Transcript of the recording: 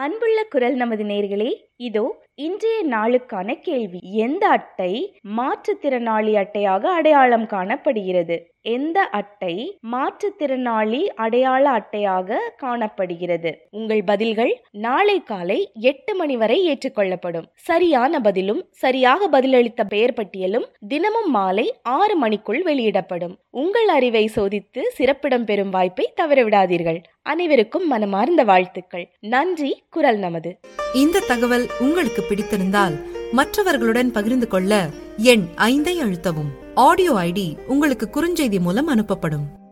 அன்புள்ள குரல் நமது நேர்களே இதோ இன்றைய நாளுக்கான கேள்வி எந்த அட்டை மாற்றுத்திறனாளி அட்டையாக அடையாளம் காணப்படுகிறது எந்த அட்டை மாற்றுத்திறனாளி அடையாள அட்டையாக காணப்படுகிறது உங்கள் பதில்கள் நாளை காலை எட்டு மணி வரை ஏற்றுக்கொள்ளப்படும் சரியான பதிலும் சரியாக பதிலளித்த பெயர் பட்டியலும் தினமும் மாலை ஆறு மணிக்குள் வெளியிடப்படும் உங்கள் அறிவை சோதித்து சிறப்பிடம் பெறும் வாய்ப்பை தவறவிடாதீர்கள் அனைவருக்கும் மனமார்ந்த வாழ்த்துக்கள் நன்றி குரல் நமது இந்த தகவல் உங்களுக்கு பிடித்திருந்தால் மற்றவர்களுடன் பகிர்ந்து கொள்ள எண் ஐந்தை அழுத்தவும் ஆடியோ ஐடி உங்களுக்கு குறுஞ்செய்தி மூலம் அனுப்பப்படும்